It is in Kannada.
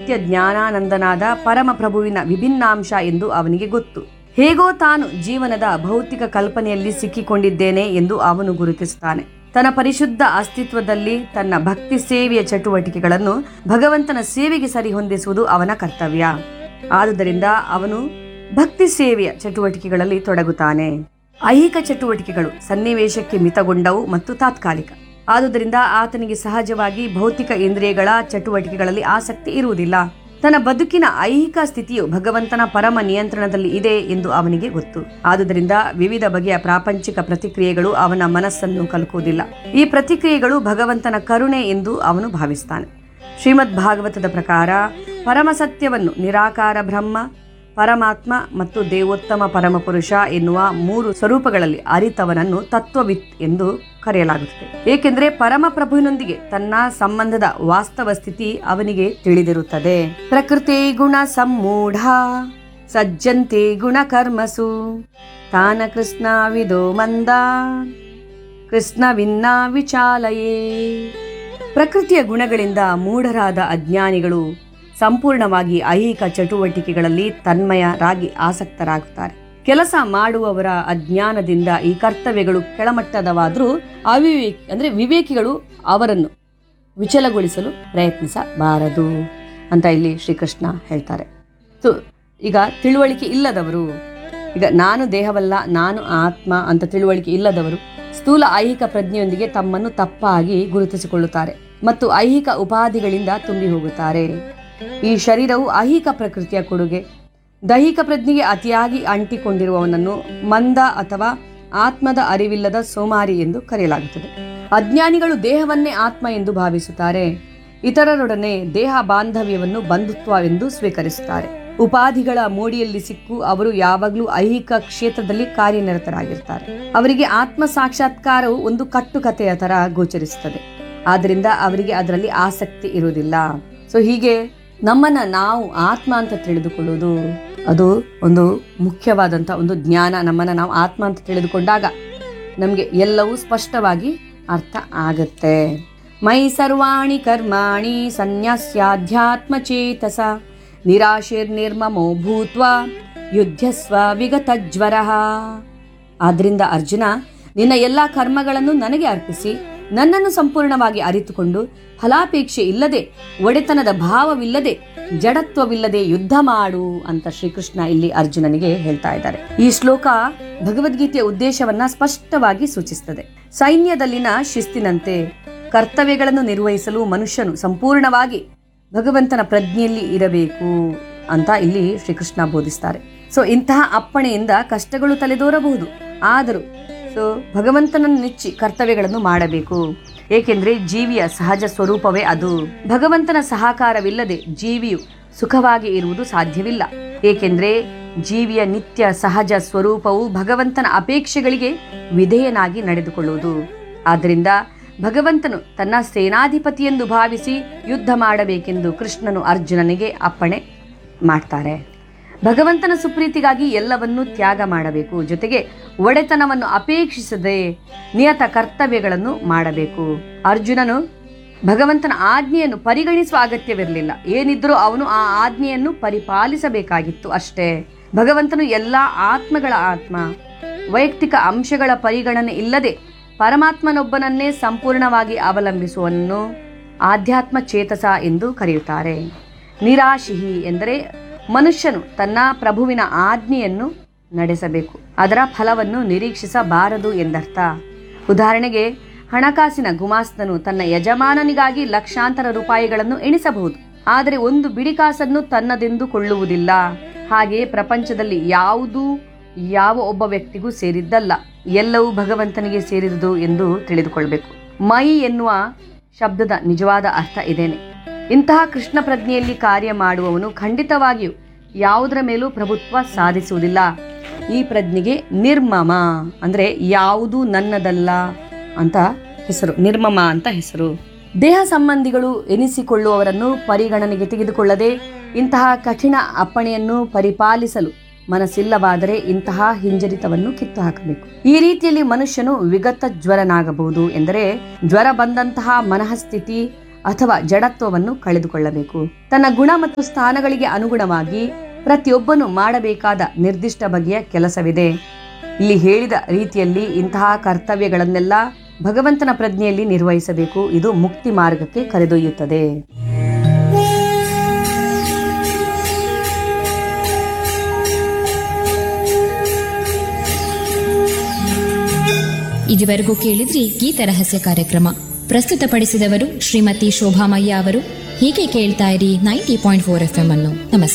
ನಿತ್ಯ ಜ್ಞಾನಾನಂದನಾದ ಪರಮಪ್ರಭುವಿನ ವಿಭಿನ್ನಾಂಶ ಎಂದು ಅವನಿಗೆ ಗೊತ್ತು ಹೇಗೋ ತಾನು ಜೀವನದ ಭೌತಿಕ ಕಲ್ಪನೆಯಲ್ಲಿ ಸಿಕ್ಕಿಕೊಂಡಿದ್ದೇನೆ ಎಂದು ಅವನು ಗುರುತಿಸುತ್ತಾನೆ ತನ್ನ ಪರಿಶುದ್ಧ ಅಸ್ತಿತ್ವದಲ್ಲಿ ತನ್ನ ಭಕ್ತಿ ಸೇವೆಯ ಚಟುವಟಿಕೆಗಳನ್ನು ಭಗವಂತನ ಸೇವೆಗೆ ಸರಿಹೊಂದಿಸುವುದು ಅವನ ಕರ್ತವ್ಯ ಆದುದರಿಂದ ಅವನು ಭಕ್ತಿ ಸೇವೆಯ ಚಟುವಟಿಕೆಗಳಲ್ಲಿ ತೊಡಗುತ್ತಾನೆ ಐಹಿಕ ಚಟುವಟಿಕೆಗಳು ಸನ್ನಿವೇಶಕ್ಕೆ ಮಿತಗೊಂಡವು ಮತ್ತು ತಾತ್ಕಾಲಿಕ ಆದುದರಿಂದ ಆತನಿಗೆ ಸಹಜವಾಗಿ ಭೌತಿಕ ಇಂದ್ರಿಯಗಳ ಚಟುವಟಿಕೆಗಳಲ್ಲಿ ಆಸಕ್ತಿ ಇರುವುದಿಲ್ಲ ತನ್ನ ಬದುಕಿನ ಐಹಿಕ ಸ್ಥಿತಿಯು ಭಗವಂತನ ಪರಮ ನಿಯಂತ್ರಣದಲ್ಲಿ ಇದೆ ಎಂದು ಅವನಿಗೆ ಗೊತ್ತು ಆದುದರಿಂದ ವಿವಿಧ ಬಗೆಯ ಪ್ರಾಪಂಚಿಕ ಪ್ರತಿಕ್ರಿಯೆಗಳು ಅವನ ಮನಸ್ಸನ್ನು ಕಲಕುವುದಿಲ್ಲ ಈ ಪ್ರತಿಕ್ರಿಯೆಗಳು ಭಗವಂತನ ಕರುಣೆ ಎಂದು ಅವನು ಭಾವಿಸ್ತಾನೆ ಶ್ರೀಮದ್ ಭಾಗವತದ ಪ್ರಕಾರ ಪರಮ ಸತ್ಯವನ್ನು ನಿರಾಕಾರ ಬ್ರಹ್ಮ ಪರಮಾತ್ಮ ಮತ್ತು ದೇವೋತ್ತಮ ಪರಮಪುರುಷ ಎನ್ನುವ ಮೂರು ಸ್ವರೂಪಗಳಲ್ಲಿ ಅರಿತವನನ್ನು ತತ್ವವಿತ್ ಎಂದು ಕರೆಯಲಾಗುತ್ತದೆ ಏಕೆಂದರೆ ಪರಮಪ್ರಭುವಿನೊಂದಿಗೆ ತನ್ನ ಸಂಬಂಧದ ವಾಸ್ತವ ಸ್ಥಿತಿ ಅವನಿಗೆ ತಿಳಿದಿರುತ್ತದೆ ಪ್ರಕೃತಿ ಗುಣ ಸಮ್ಮೂಢ ಸಜ್ಜಂತೆ ಗುಣ ಕರ್ಮಸು ತಾನ ಕೃಷ್ಣ ವಿದೋ ಮಂದ ಕೃಷ್ಣ ವಿನ್ನ ವಿಚಾಲಯೇ ಪ್ರಕೃತಿಯ ಗುಣಗಳಿಂದ ಮೂಢರಾದ ಅಜ್ಞಾನಿಗಳು ಸಂಪೂರ್ಣವಾಗಿ ಐಹಿಕ ಚಟುವಟಿಕೆಗಳಲ್ಲಿ ತನ್ಮಯರಾಗಿ ಆಸಕ್ತರಾಗುತ್ತಾರೆ ಕೆಲಸ ಮಾಡುವವರ ಅಜ್ಞಾನದಿಂದ ಈ ಕರ್ತವ್ಯಗಳು ಕೆಳಮಟ್ಟದವಾದರೂ ಅವಿವೇಕಿ ಅಂದರೆ ವಿವೇಕಿಗಳು ಅವರನ್ನು ವಿಚಲಗೊಳಿಸಲು ಪ್ರಯತ್ನಿಸಬಾರದು ಅಂತ ಇಲ್ಲಿ ಶ್ರೀಕೃಷ್ಣ ಹೇಳ್ತಾರೆ ಸೊ ಈಗ ತಿಳುವಳಿಕೆ ಇಲ್ಲದವರು ಈಗ ನಾನು ದೇಹವಲ್ಲ ನಾನು ಆತ್ಮ ಅಂತ ತಿಳುವಳಿಕೆ ಇಲ್ಲದವರು ಸ್ಥೂಲ ಐಹಿಕ ಪ್ರಜ್ಞೆಯೊಂದಿಗೆ ತಮ್ಮನ್ನು ತಪ್ಪಾಗಿ ಗುರುತಿಸಿಕೊಳ್ಳುತ್ತಾರೆ ಮತ್ತು ಐಹಿಕ ಉಪಾಧಿಗಳಿಂದ ತುಂಬಿ ಹೋಗುತ್ತಾರೆ ಈ ಶರೀರವು ಐಹಿಕ ಪ್ರಕೃತಿಯ ಕೊಡುಗೆ ದೈಹಿಕ ಪ್ರಜ್ಞೆಗೆ ಅತಿಯಾಗಿ ಅಂಟಿಕೊಂಡಿರುವವನನ್ನು ಮಂದ ಅಥವಾ ಆತ್ಮದ ಅರಿವಿಲ್ಲದ ಸೋಮಾರಿ ಎಂದು ಕರೆಯಲಾಗುತ್ತದೆ ಅಜ್ಞಾನಿಗಳು ದೇಹವನ್ನೇ ಆತ್ಮ ಎಂದು ಭಾವಿಸುತ್ತಾರೆ ಇತರರೊಡನೆ ದೇಹ ಬಾಂಧವ್ಯವನ್ನು ಬಂಧುತ್ವವೆಂದು ಸ್ವೀಕರಿಸುತ್ತಾರೆ ಉಪಾಧಿಗಳ ಮೋಡಿಯಲ್ಲಿ ಸಿಕ್ಕು ಅವರು ಯಾವಾಗಲೂ ಐಹಿಕ ಕ್ಷೇತ್ರದಲ್ಲಿ ಕಾರ್ಯನಿರತರಾಗಿರ್ತಾರೆ ಅವರಿಗೆ ಆತ್ಮ ಸಾಕ್ಷಾತ್ಕಾರವು ಒಂದು ಕಟ್ಟುಕತೆಯ ತರ ಗೋಚರಿಸುತ್ತದೆ ಆದ್ದರಿಂದ ಅವರಿಗೆ ಅದರಲ್ಲಿ ಆಸಕ್ತಿ ಇರುವುದಿಲ್ಲ ಸೊ ಹೀಗೆ ನಮ್ಮನ್ನ ನಾವು ಆತ್ಮ ಅಂತ ತಿಳಿದುಕೊಳ್ಳುವುದು ಅದು ಒಂದು ಮುಖ್ಯವಾದಂಥ ಒಂದು ಜ್ಞಾನ ನಮ್ಮನ್ನ ನಾವು ಆತ್ಮ ಅಂತ ತಿಳಿದುಕೊಂಡಾಗ ನಮಗೆ ಎಲ್ಲವೂ ಸ್ಪಷ್ಟವಾಗಿ ಅರ್ಥ ಆಗತ್ತೆ ಮೈ ಸರ್ವಾಣಿ ಕರ್ಮಾಣಿ ಸನ್ಯಾಸ್ಯಾಧ್ಯಾತ್ಮ ಚೇತಸ ನಿರಾಶಿರ್ನಿರ್ಮಮೋ ಭೂತ್ವ ಯುದ್ಧಸ್ವ ವಿಗತಜ್ವರ ಆದ್ರಿಂದ ಅರ್ಜುನ ನಿನ್ನ ಎಲ್ಲ ಕರ್ಮಗಳನ್ನು ನನಗೆ ಅರ್ಪಿಸಿ ನನ್ನನ್ನು ಸಂಪೂರ್ಣವಾಗಿ ಅರಿತುಕೊಂಡು ಫಲಾಪೇಕ್ಷೆ ಇಲ್ಲದೆ ಒಡೆತನದ ಭಾವವಿಲ್ಲದೆ ಜಡತ್ವವಿಲ್ಲದೆ ಯುದ್ಧ ಮಾಡು ಅಂತ ಶ್ರೀಕೃಷ್ಣ ಇಲ್ಲಿ ಅರ್ಜುನನಿಗೆ ಹೇಳ್ತಾ ಇದ್ದಾರೆ ಈ ಶ್ಲೋಕ ಭಗವದ್ಗೀತೆಯ ಉದ್ದೇಶವನ್ನ ಸ್ಪಷ್ಟವಾಗಿ ಸೂಚಿಸುತ್ತದೆ ಸೈನ್ಯದಲ್ಲಿನ ಶಿಸ್ತಿನಂತೆ ಕರ್ತವ್ಯಗಳನ್ನು ನಿರ್ವಹಿಸಲು ಮನುಷ್ಯನು ಸಂಪೂರ್ಣವಾಗಿ ಭಗವಂತನ ಪ್ರಜ್ಞೆಯಲ್ಲಿ ಇರಬೇಕು ಅಂತ ಇಲ್ಲಿ ಶ್ರೀಕೃಷ್ಣ ಬೋಧಿಸ್ತಾರೆ ಸೊ ಇಂತಹ ಅಪ್ಪಣೆಯಿಂದ ಕಷ್ಟಗಳು ತಲೆದೋರಬಹುದು ಆದರೂ ಸೊ ಭಗವಂತನನ್ನು ನೆಚ್ಚಿ ಕರ್ತವ್ಯಗಳನ್ನು ಮಾಡಬೇಕು ಏಕೆಂದ್ರೆ ಜೀವಿಯ ಸಹಜ ಸ್ವರೂಪವೇ ಅದು ಭಗವಂತನ ಸಹಕಾರವಿಲ್ಲದೆ ಜೀವಿಯು ಸುಖವಾಗಿ ಇರುವುದು ಸಾಧ್ಯವಿಲ್ಲ ಏಕೆಂದ್ರೆ ಜೀವಿಯ ನಿತ್ಯ ಸಹಜ ಸ್ವರೂಪವು ಭಗವಂತನ ಅಪೇಕ್ಷೆಗಳಿಗೆ ವಿಧೇಯನಾಗಿ ನಡೆದುಕೊಳ್ಳುವುದು ಆದ್ದರಿಂದ ಭಗವಂತನು ತನ್ನ ಸೇನಾಧಿಪತಿಯೆಂದು ಭಾವಿಸಿ ಯುದ್ಧ ಮಾಡಬೇಕೆಂದು ಕೃಷ್ಣನು ಅರ್ಜುನನಿಗೆ ಅಪ್ಪಣೆ ಮಾಡ್ತಾರೆ ಭಗವಂತನ ಸುಪ್ರೀತಿಗಾಗಿ ಎಲ್ಲವನ್ನೂ ತ್ಯಾಗ ಮಾಡಬೇಕು ಜೊತೆಗೆ ಒಡೆತನವನ್ನು ಅಪೇಕ್ಷಿಸದೆ ನಿಯತ ಕರ್ತವ್ಯಗಳನ್ನು ಮಾಡಬೇಕು ಅರ್ಜುನನು ಭಗವಂತನ ಆಜ್ಞೆಯನ್ನು ಪರಿಗಣಿಸುವ ಅಗತ್ಯವಿರಲಿಲ್ಲ ಏನಿದ್ರೂ ಅವನು ಆ ಆಜ್ಞೆಯನ್ನು ಪರಿಪಾಲಿಸಬೇಕಾಗಿತ್ತು ಅಷ್ಟೇ ಭಗವಂತನು ಎಲ್ಲ ಆತ್ಮಗಳ ಆತ್ಮ ವೈಯಕ್ತಿಕ ಅಂಶಗಳ ಪರಿಗಣನೆ ಇಲ್ಲದೆ ಪರಮಾತ್ಮನೊಬ್ಬನನ್ನೇ ಸಂಪೂರ್ಣವಾಗಿ ಅವಲಂಬಿಸುವನ್ನು ಆಧ್ಯಾತ್ಮ ಚೇತಸ ಎಂದು ಕರೆಯುತ್ತಾರೆ ನಿರಾಶಿಹಿ ಎಂದರೆ ಮನುಷ್ಯನು ತನ್ನ ಪ್ರಭುವಿನ ಆಜ್ಞೆಯನ್ನು ನಡೆಸಬೇಕು ಅದರ ಫಲವನ್ನು ನಿರೀಕ್ಷಿಸಬಾರದು ಎಂದರ್ಥ ಉದಾಹರಣೆಗೆ ಹಣಕಾಸಿನ ಗುಮಾಸ್ತನು ತನ್ನ ಯಜಮಾನನಿಗಾಗಿ ಲಕ್ಷಾಂತರ ರೂಪಾಯಿಗಳನ್ನು ಎಣಿಸಬಹುದು ಆದರೆ ಒಂದು ಬಿಡಿಕಾಸನ್ನು ತನ್ನದೆಂದುಕೊಳ್ಳುವುದಿಲ್ಲ ಹಾಗೆಯೇ ಪ್ರಪಂಚದಲ್ಲಿ ಯಾವುದೂ ಯಾವ ಒಬ್ಬ ವ್ಯಕ್ತಿಗೂ ಸೇರಿದ್ದಲ್ಲ ಎಲ್ಲವೂ ಭಗವಂತನಿಗೆ ಸೇರಿದುದು ಎಂದು ತಿಳಿದುಕೊಳ್ಬೇಕು ಮೈ ಎನ್ನುವ ಶಬ್ದದ ನಿಜವಾದ ಅರ್ಥ ಇದೇನೆ ಇಂತಹ ಕೃಷ್ಣ ಪ್ರಜ್ಞೆಯಲ್ಲಿ ಕಾರ್ಯ ಮಾಡುವವನು ಖಂಡಿತವಾಗಿಯೂ ಯಾವುದರ ಮೇಲೂ ಪ್ರಭುತ್ವ ಸಾಧಿಸುವುದಿಲ್ಲ ಈ ಪ್ರಜ್ಞೆಗೆ ನಿರ್ಮಮ ಅಂದರೆ ಯಾವುದು ನನ್ನದಲ್ಲ ಅಂತ ಹೆಸರು ನಿರ್ಮಮ ಅಂತ ಹೆಸರು ದೇಹ ಸಂಬಂಧಿಗಳು ಎನಿಸಿಕೊಳ್ಳುವವರನ್ನು ಪರಿಗಣನೆಗೆ ತೆಗೆದುಕೊಳ್ಳದೆ ಇಂತಹ ಕಠಿಣ ಅಪ್ಪಣೆಯನ್ನು ಪರಿಪಾಲಿಸಲು ಮನಸ್ಸಿಲ್ಲವಾದರೆ ಇಂತಹ ಹಿಂಜರಿತವನ್ನು ಕಿತ್ತು ಹಾಕಬೇಕು ಈ ರೀತಿಯಲ್ಲಿ ಮನುಷ್ಯನು ವಿಗತ ಜ್ವರನಾಗಬಹುದು ಎಂದರೆ ಜ್ವರ ಬಂದಂತಹ ಮನಃಸ್ಥಿತಿ ಅಥವಾ ಜಡತ್ವವನ್ನು ಕಳೆದುಕೊಳ್ಳಬೇಕು ತನ್ನ ಗುಣ ಮತ್ತು ಸ್ಥಾನಗಳಿಗೆ ಅನುಗುಣವಾಗಿ ಪ್ರತಿಯೊಬ್ಬನು ಮಾಡಬೇಕಾದ ನಿರ್ದಿಷ್ಟ ಬಗೆಯ ಕೆಲಸವಿದೆ ಇಲ್ಲಿ ಹೇಳಿದ ರೀತಿಯಲ್ಲಿ ಇಂತಹ ಕರ್ತವ್ಯಗಳನ್ನೆಲ್ಲ ಭಗವಂತನ ಪ್ರಜ್ಞೆಯಲ್ಲಿ ನಿರ್ವಹಿಸಬೇಕು ಇದು ಮುಕ್ತಿ ಮಾರ್ಗಕ್ಕೆ ಕರೆದೊಯ್ಯುತ್ತದೆ ಇದುವರೆಗೂ ಕೇಳಿದ್ರಿ ಗೀತ ರಹಸ್ಯ ಕಾರ್ಯಕ್ರಮ ಪ್ರಸ್ತುತಪಡಿಸಿದವರು ಶ್ರೀಮತಿ ಶೋಭಾಮಯ್ಯ ಅವರು ಹೀಗೆ ಕೇಳ್ತಾ ಇರಿ ninety point four F M ಅನ್ನು ನಮಸ್ಕಾರ